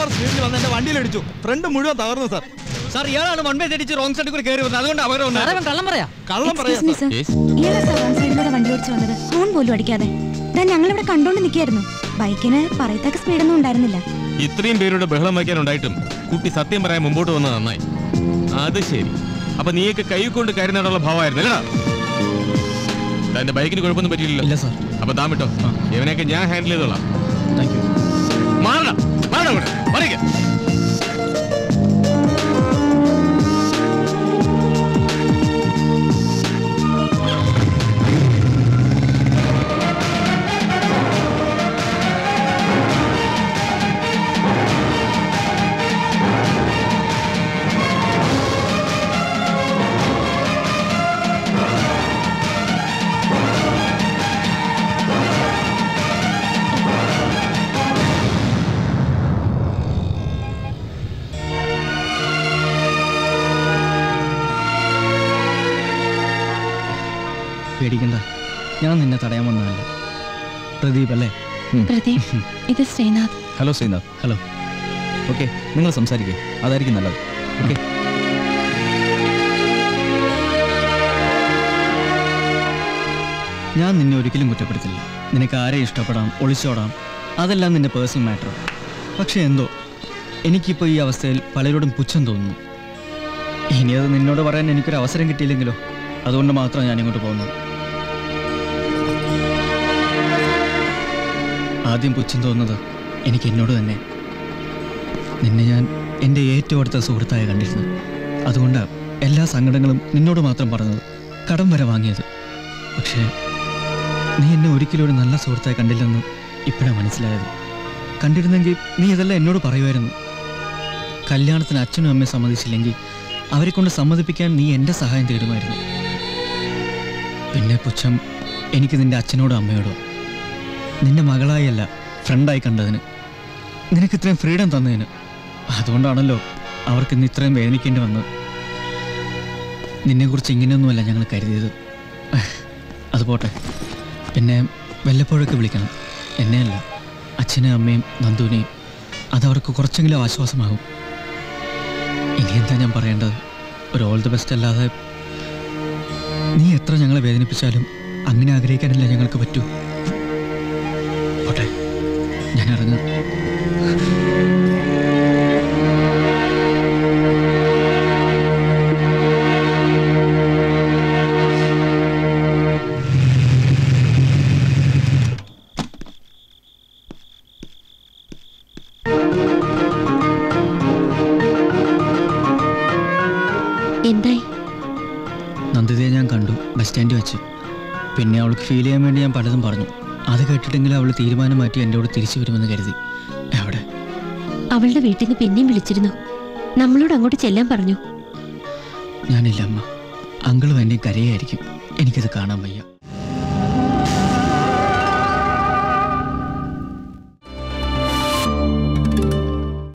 Over സ്പീഡിൽ വന്ന് എന്റെ വണ്ടിയിൽ അടിച്ചു ഫ്രണ്ട് മുഴുവൻ തകർന്നു സാർ സാർ ഇയാളാണ് വൺ വേ തെറ്റിച്ച് റോങ് സൈഡിൽ കൂടി കയറി വന്നത് അതുകൊണ്ട് അപകടം ഉണ്ടായത്. കള്ളം പറയാ കള്ളം പറയാ Excuse me, സാർ sir. ഇയാളാ സാർ റോങ് സൈഡിലൂടെ വണ്ടി ഓടിച്ചു വന്നത് ഹോൺ പോലും അടിക്കാതെ ദാ ഞങ്ങൾ ഇവിടെ കണ്ടോണ്ട് നിൽക്കായിരുന്നു ബൈക്കിന് പറയത്തക്ക സ്പീഡൊന്നും ഉണ്ടായിരുന്നില്ല ഇത്രയും പേരുടെ ബഹളം വയ്ക്കാനുണ്ടായിട്ടും കുട്ടി സത്യം പറയാൻ മുമ്പോട്ട് വന്നത് നന്നായി അത് ശരി അപ്പൊ നീയൊക്കെ കൈ കൊണ്ട് കരുന്നാടുള്ള ഭാവമായിരുന്നു അല്ലടാ തന്റെ ബൈക്കിന് കുഴപ്പമൊന്നും പറ്റിയില്ലല്ലോ ഇല്ല സാർ അപ്പൊ താൻ വിട്ടോ ഇവനെയൊക്കെ ഞാൻ ഹാൻഡിൽ ചെയ്തോളാം താങ്ക് യു മാറണം മാറണം അങ്ങോട്ട്. മാറിക്ക്. പേടിക്കണ്ട ഞാൻ നിന്നെ തടയാൻ വന്നതല്ല പ്രദീപ് അല്ലേ പ്രദീപ് ഇത് Srinath hello Srinath hello okay നിങ്ങൾ സംസാരിക്കേ അതായിരിക്കും നല്ലത് ഓക്കെ ഞാൻ നിന്നെ ഒരിക്കലും കുറ്റപ്പെടുത്തില്ല നിനക്ക് ആരെ ഇഷ്ടപ്പെടാം ഒളിച്ചോടാം അതെല്ലാം നിന്റെ പേഴ്സണൽ മാറ്റർ പക്ഷെ എന്തോ എനിക്കിപ്പോൾ ഈ അവസ്ഥയിൽ പലരോടും പുച്ഛം തോന്നുന്നു ഇനി അത് നിന്നോട് പറയാൻ എനിക്കൊരു അവസരം കിട്ടിയില്ലെങ്കിലോ അതുകൊണ്ട് മാത്രം ഞാൻ ഇങ്ങോട്ട് പോകുന്നത് ആദ്യം പുച്ഛം തോന്നുന്നത് എനിക്ക് എന്നോട് തന്നെ നിന്നെ ഞാൻ എൻ്റെ ഏറ്റവും അടുത്ത സുഹൃത്തായി കണ്ടിരുന്നു അതുകൊണ്ടാണ് എല്ലാ സങ്കടങ്ങളും നിന്നോട് മാത്രം പറഞ്ഞത് കടം വരെ വാങ്ങിയത് പക്ഷേ നീ എന്നെ ഒരിക്കലും ഒരു നല്ല സുഹൃത്തായി കണ്ടില്ലെന്ന് ഇപ്പോഴാണ് മനസ്സിലായത് കണ്ടിരുന്നെങ്കിൽ നീ ഇതെല്ലാം എന്നോട് പറയുമായിരുന്നു കല്യാണത്തിന് അച്ഛനും അമ്മയും സമ്മതിച്ചില്ലെങ്കിൽ അവരെ കൊണ്ട് സമ്മതിപ്പിക്കാൻ നീ എൻ്റെ സഹായം തേടുമായിരുന്നു പിന്നെ പുച്ഛം എനിക്ക് നിന്റെ അച്ഛനോടോ അമ്മയോടോ നിന്റെ മകളായല്ല ഫ്രണ്ടായി കണ്ടതിന് നിനക്ക് ഇത്രയും ഫ്രീഡം തന്നതിന് അതുകൊണ്ടാണല്ലോ അവർക്ക് ഇന്ന് ഇത്രയും വേദനിക്കേണ്ടി വന്നത് നിന്നെക്കുറിച്ച് ഇങ്ങനെയൊന്നുമല്ല ഞങ്ങൾ കരുതിയത് അത് പോട്ടെ പിന്നെ വല്ലപ്പോഴൊക്കെ വിളിക്കണം എന്നെയല്ല അച്ഛനും അമ്മയും നന്ദുവിനെയും അതവർക്ക് കുറച്ചെങ്കിലും ആശ്വാസമാകും ഇനി എന്താ ഞാൻ പറയേണ്ടത് ഒരു ഓൾ ദി ബെസ്റ്റ് അല്ലാതെ നീ എത്ര ഞങ്ങളെ വേദനിപ്പിച്ചാലും അങ്ങനെ ആഗ്രഹിക്കാനല്ല ഞങ്ങൾക്ക് പറ്റൂ പോട്ടെ ഞാൻ ഇറങ്ങാം എന്തായി നന്ദിതയെ ഞാൻ കണ്ടു ബസ് സ്റ്റാൻഡിൽ വെച്ച് പിന്നെ അവൾക്ക് ഫീൽ ചെയ്യാൻ വേണ്ടി ഞാൻ പലതും പറഞ്ഞു അത് കേട്ടിട്ടെങ്കിലും അവൾ തീരുമാനം മാറ്റി എൻ്റെ കൂടെ തിരിച്ചു വരുമെന്ന് കരുതി എവിടെ അവളുടെ വീട്ടിൽ നിന്ന് പിന്നെയും വിളിച്ചിരുന്നു നമ്മളോട് അങ്ങോട്ട് ചെല്ലാൻ പറഞ്ഞു ഞാനില്ല അമ്മ അങ്കിളും എന്നെ കരയായിരിക്കും എനിക്കത് കാണാൻ വയ്യ